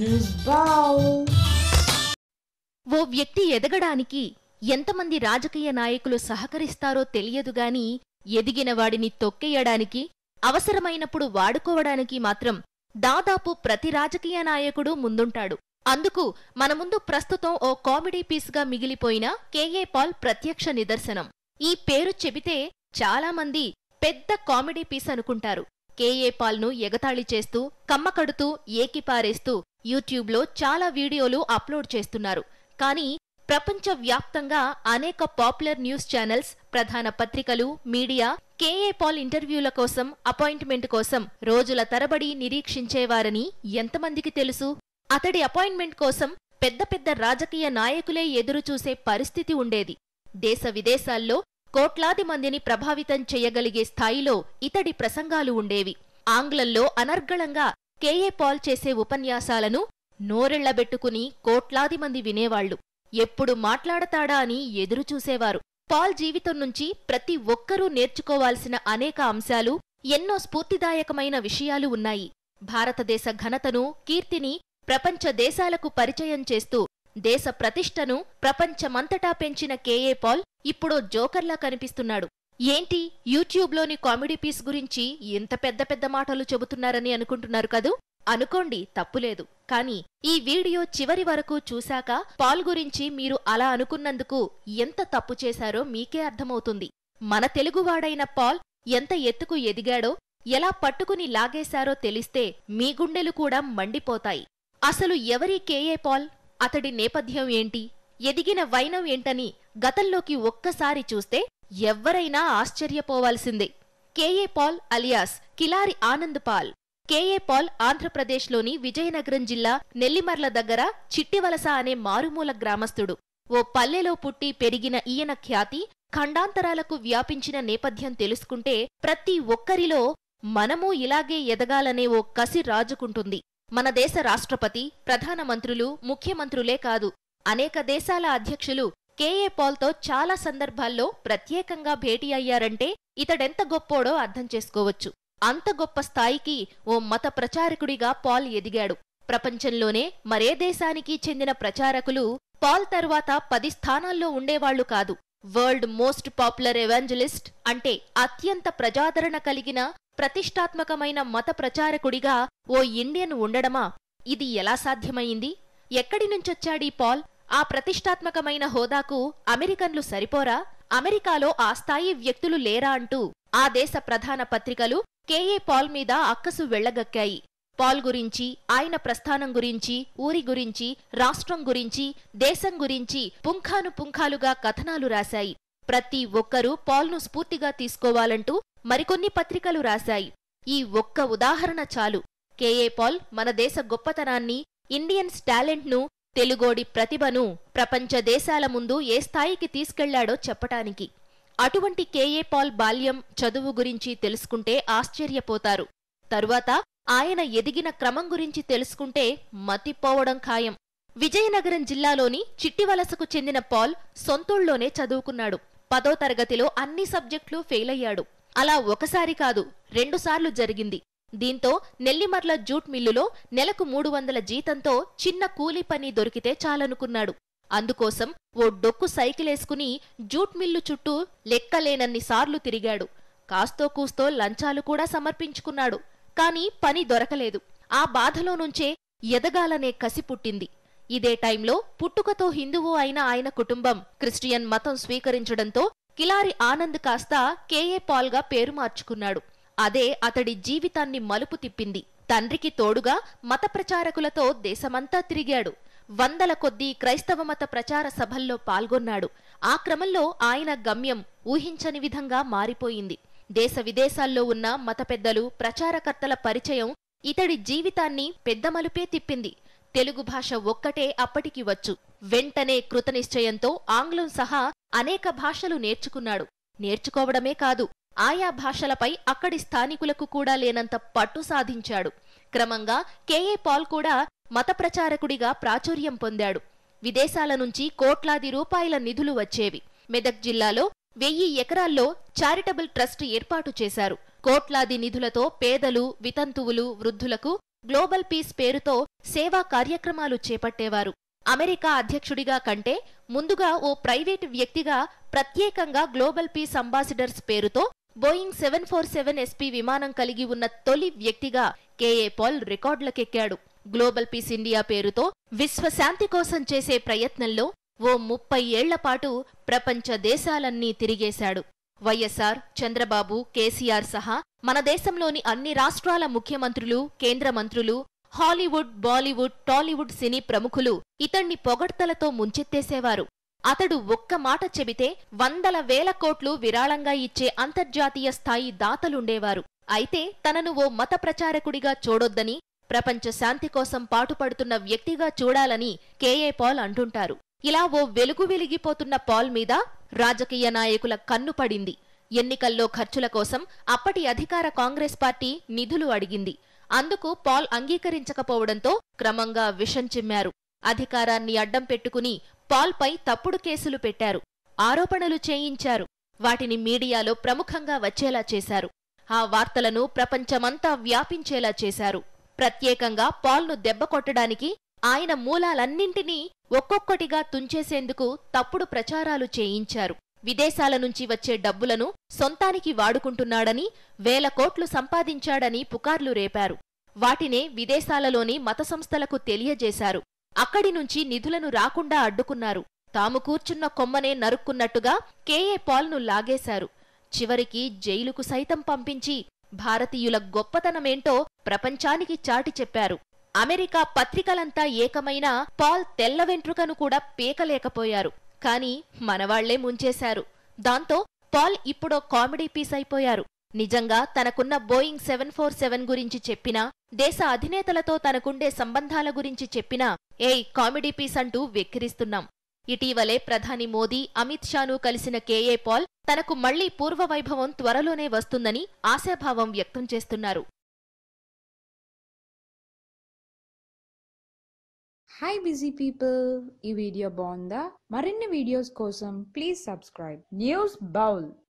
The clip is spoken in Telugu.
News Bow. ఓ వ్యక్తి ఎదగడానికి ఎంతమంది రాజకీయ నాయకులు సహకరిస్తారో తెలియదు గాని ఎదిగిన వాడిని తొక్కేయడానికి అవసరమైనప్పుడు వాడుకోవడానికి మాత్రం దాదాపు ప్రతి రాజకీయ నాయకుడు ముందుంటాడు అందుకు మన ముందు ప్రస్తుతం ఓ కామెడీ పీస్గా మిగిలిపోయిన కేఏ పాల్ ప్రత్యక్ష నిదర్శనం ఈ పేరు చెబితే చాలామంది పెద్ద కామెడీ పీస్ అనుకుంటారు కేఏ పాల్ను ఎగతాళి చేస్తూ కమ్మకడుతూ ఏకిపారేస్తూ యూట్యూబ్లో చాలా వీడియోలు అప్లోడ్ చేస్తున్నారు కానీ ప్రపంచవ్యాప్తంగా అనేక పాపులర్ న్యూస్ ఛానల్స్ ప్రధాన పత్రికలు మీడియా కేఏ పాల్ ఇంటర్వ్యూల కోసం అపాయింట్మెంట్ కోసం రోజుల తరబడి నిరీక్షించేవారని ఎంతమందికి తెలుసు అతడి అపాయింట్మెంట్ కోసం పెద్ద పెద్ద రాజకీయ నాయకులే ఎదురుచూసే పరిస్థితి ఉండేది దేశ విదేశాల్లో కోట్లాది మందిని ప్రభావితం చెయ్యగలిగే స్థాయిలో ఇతడి ప్రసంగాలు ఉండేవి ఆంగ్లంలో అనర్గళంగా కేఏ పాల్ చేసే ఉపన్యాసాలను నోరెళ్లబెట్టుకుని కోట్లాది మంది వినేవాళ్లు ఎప్పుడు మాట్లాడతాడా అని ఎదురుచూసేవారు పాల్ జీవితం నుంచి ప్రతి ఒక్కరూ నేర్చుకోవాల్సిన అనేక అంశాలు ఎన్నో స్ఫూర్తిదాయకమైన విషయాలు ఉన్నాయి భారతదేశ ఘనతను కీర్తిని ప్రపంచ దేశాలకు పరిచయం చేస్తూ దేశ ప్రతిష్టను ప్రపంచమంతటా పెంచిన కేఏ పాల్ ఇప్పుడో జోకర్లా కనిపిస్తున్నాడు ఏంటి యూట్యూబ్లోని కామెడీ పీస్ గురించి ఎంత పెద్ద పెద్ద మాటలు చెబుతున్నారని అనుకుంటున్నారు కదూ అనుకోండి తప్పులేదు కానీ ఈ వీడియో చివరి వరకు చూశాక పాల్ గురించి మీరు అలా అనుకున్నందుకు ఎంత తప్పు చేశారో మీకే అర్థమవుతుంది మన తెలుగువాడైన పాల్ ఎంత ఎత్తుకు ఎదిగాడో ఎలా పట్టుకుని లాగేశారో తెలిస్తే మీ గుండెలు కూడా మండిపోతాయి అసలు ఎవరి కేఏ పాల్ అతడి నేపథ్యం ఏంటి ఎదిగిన వైనం ఏంటని గతంలోకి ఒక్కసారి చూస్తే ఎవ్వరైనా ఆశ్చర్యపోవాల్సిందే K A Paul alias Kilari Anand Paul K A Paul ఆంధ్రప్రదేశ్లోని విజయనగరం జిల్లా నెల్లిమర్ల దగ్గర చిట్టివలస అనే మారుమూల గ్రామస్థుడు ఓ పల్లెలో పుట్టి పెరిగిన ఈయన ఖ్యాతి ఖండాంతరాలకు వ్యాపించిన నేపథ్యం తెలుసుకుంటే ప్రతి ఒక్కరిలో మనమూ ఇలాగే ఎదగాలనే ఓ కసి రాజుకుంటుంది మన దేశ రాష్ట్రపతి ప్రధానమంత్రులు ముఖ్యమంత్రులే కాదు అనేక దేశాల అధ్యక్షులు కేఏ పాల్తో చాలా సందర్భాల్లో ప్రత్యేకంగా భేటీ అయ్యారంటే ఇతడెంత గొప్పోడో అర్థం చేసుకోవచ్చు అంత గొప్ప స్థాయికి ఓ మత ప్రచారకుడిగా పాల్ ఎదిగాడు ప్రపంచంలోనే మరే దేశానికి చెందిన ప్రచారకులు పాల్ తర్వాత పది స్థానాల్లో ఉండేవాళ్లు కాదు వరల్డ్ మోస్ట్ పాపులర్ ఎవాంజలిస్ట్ అంటే అత్యంత ప్రజాదరణ కలిగిన ప్రతిష్టాత్మకమైన మత ప్రచారకుడిగా ఓ ఇండియన్ ఉండడమా ఇది ఎలా సాధ్యమైంది ఎక్కడి నుంచొచ్చాడీ పాల్ ఆ ప్రతిష్టాత్మకమైన హోదాకు అమెరికన్లు సరిపోరా అమెరికాలో ఆ స్థాయి వ్యక్తులు లేరా అంటూ ఆ దేశ ప్రధాన పత్రికలు కేఏ పాల్ మీద అక్కసు వెళ్లగక్కాయి పాల్ గురించి ఆయన ప్రస్థానం గురించి ఊరి గురించి రాష్ట్రం గురించి దేశం గురించి పుంఖాను పుంఖాలుగా కథనాలు రాశాయి ప్రతి ఒక్కరూ పాల్ను స్ఫూర్తిగా తీసుకోవాలంటూ మరికొన్ని పత్రికలు రాశాయి ఈ ఒక్క ఉదాహరణ చాలు కేఏ పాల్ మన దేశ గొప్పతనాన్ని ఇండియన్స్ టాలెంట్ను తెలుగోడి ప్రతిభను ప్రపంచ దేశాల ముందు ఏ స్థాయికి తీసుకెళ్లాడో చెప్పటానికి అటువంటి కేఏ పాల్ బాల్యం చదువు గురించి తెలుసుకుంటే ఆశ్చర్యపోతారు తరువాత ఆయన ఎదిగిన క్రమం గురించి తెలుసుకుంటే మతిపోవడం ఖాయం విజయనగరం జిల్లాలోని చిట్టివలసకు చెందిన పాల్ సొంతూళ్లోనే చదువుకున్నాడు పదో తరగతిలో అన్ని సబ్జెక్టులు ఫెయిలయ్యాడు అలా ఒకసారి కాదు రెండుసార్లు జరిగింది దీంతో నెల్లిమర్ల జూట్ మిల్లులో నెలకు మూడు వందల జీతంతో చిన్న కూలీ పని దొరికితే చాలనుకున్నాడు అందుకోసం ఓ డొక్కు సైకిలేసుకుని జూట్ మిల్లు చుట్టూ లెక్కలేనన్ని సార్లు తిరిగాడు కాస్తో కూస్తో లంచాలు కూడా సమర్పించుకున్నాడు కాని పని దొరకలేదు ఆ బాధలో నుంచే ఎదగాలనే కసి పుట్టింది ఇదే టైంలో పుట్టుకతో హిందువు అయిన ఆయన కుటుంబం క్రిస్టియన్ మతం స్వీకరించడంతో కిలారి ఆనంద్ కాస్త కేఏ పాల్గా పేరు మార్చుకున్నాడు అదే అతడి జీవితాన్ని మలుపు తిప్పింది తండ్రికి తోడుగా మత ప్రచారకులతో దేశమంతా తిరిగాడు వందల కొద్దీ క్రైస్తవ మత ప్రచార సభల్లో పాల్గొన్నాడు ఆ క్రమంలో ఆయన గమ్యం ఊహించని విధంగా మారిపోయింది దేశ విదేశాల్లో ఉన్న మత పెద్దలు ప్రచారకర్తల పరిచయం ఇతడి జీవితాన్ని పెద్ద మలుపే తిప్పింది తెలుగు భాష ఒక్కటే అప్పటికి వచ్చు వెంటనే కృతనిశ్చయంతో ఆంగ్లం సహా అనేక భాషలు నేర్చుకున్నాడు నేర్చుకోవడమే కాదు ఆయా భాషలపై అక్కడి స్థానికులకు కూడా లేనంత పట్టు సాధించాడు క్రమంగా కేఏ పాల్ కూడా మత ప్రచారకుడిగా ప్రాచుర్యం పొందాడు విదేశాల నుంచి కోట్లాది రూపాయల నిధులు వచ్చేవి మెదక్ జిల్లాలో వెయ్యి ఎకరాల్లో చారిటబుల్ ట్రస్ట్ ఏర్పాటు చేశారు కోట్లాది నిధులతో పేదలు వితంతువులు వృద్ధులకు గ్లోబల్ పీస్ పేరుతో సేవా కార్యక్రమాలు చేపట్టేవారు అమెరికా అధ్యక్షుడిగా కంటే ముందుగా ఓ ప్రైవేటు వ్యక్తిగా ప్రత్యేకంగా గ్లోబల్ పీస్ అంబాసిడర్స్ పేరుతో Boeing seven four seven S P విమానం కలిగి ఉన్న తొలి వ్యక్తిగా కేఏ పాల్ రికార్డులకెక్కాడు గ్లోబల్ పీస్ ఇండియా పేరుతో విశ్వశాంతి కోసం చేసే ప్రయత్నంలో ఓ ముప్పై ఏళ్ల పాటు ప్రపంచ దేశాలన్నీ తిరిగేశాడు వైఎస్ఆర్ చంద్రబాబు కేసీఆర్ సహా మన దేశంలోని అన్ని రాష్ట్రాల ముఖ్యమంత్రులు కేంద్ర మంత్రులు హాలీవుడ్ బాలీవుడ్ టాలీవుడ్ సినీ ప్రముఖులు ఇతణ్ణి పొగడ్తలతో ముంచెత్తేసేవారు అతడు ఒక్క మాట చెబితే వందల వేల కోట్లు విరాళంగా ఇచ్చే అంతర్జాతీయ స్థాయి దాతలుండేవారు అయితే తనను ఓ మత ప్రచారకుడిగా చూడొద్దని ప్రపంచ శాంతి కోసం పాటుపడుతున్న వ్యక్తిగా చూడాలని కేఏ పాల్ అంటుంటారు ఇలా ఓ వెలుగు వెలిగిపోతున్న పాల్ మీద రాజకీయ నాయకుల కన్ను పడింది ఎన్నికల్లో ఖర్చుల కోసం అప్పటి అధికార కాంగ్రెస్ పార్టీ నిధులు అడిగింది అందుకు పాల్ అంగీకరించకపోవడంతో క్రమంగా విషం చిమ్మారు అధికారాన్ని అడ్డం పెట్టుకుని పాల్పై తప్పుడు కేసులు పెట్టారు ఆరోపణలు చేయించారు వాటిని మీడియాలో ప్రముఖంగా వచ్చేలా చేశారు ఆ వార్తలను ప్రపంచమంతా వ్యాపించేలా చేశారు ప్రత్యేకంగా పాల్ను దెబ్బకొట్టడానికి ఆయన మూలాలన్నింటినీ ఒక్కొక్కటిగా తుంచేసేందుకు తప్పుడు ప్రచారాలు చేయించారు విదేశాల నుంచి వచ్చే డబ్బులను సొంతానికి వాడుకుంటున్నాడని వేల కోట్లు సంపాదించాడని పుకార్లు రేపారు వాటినే విదేశాలలోని మత సంస్థలకు తెలియజేశారు అక్కడి నుంచి నిధులను రాకుండా అడ్డుకున్నారు తాము కూర్చున్న కొమ్మనే నరుక్కున్నట్టుగా కేఏ పాల్ను లాగేశారు చివరికి జైలుకు సైతం పంపించి భారతీయుల గొప్పతనమేంటో ప్రపంచానికి చాటి చెప్పారు అమెరికా పత్రికలంతా ఏకమైన పాల్ తెల్ల వెంట్రుకను కూడా పీకలేకపోయారు కాని మనవాళ్లే ముంచేశారు దాంతో పాల్ ఇప్పుడో కామెడీ పీస్ అయిపోయారు నిజంగా తనకున్న బోయింగ్ సెవెన్ ఫోర్ సెవెన్ గురించి చెప్పినా దేశ అధినేతలతో తనకుండే సంబంధాల గురించి చెప్పినా ఏయ్ కామెడీ పీస్ అంటూ వెక్కిరిస్తున్నాం ఇటీవలే ప్రధాని మోదీ అమిత్ షాను కలిసిన కేఏ పాల్ తనకు మళ్లీ పూర్వవైభవం త్వరలోనే వస్తుందని ఆశాభావం వ్యక్తం చేస్తున్నారు హాయ్ బిజీ పీపుల్ ఈ వీడియో బాగుందా మరిన్ని వీడియోస్ కోసం ప్లీజ్ సబ్స్క్రైబ్ న్యూస్ బౌల్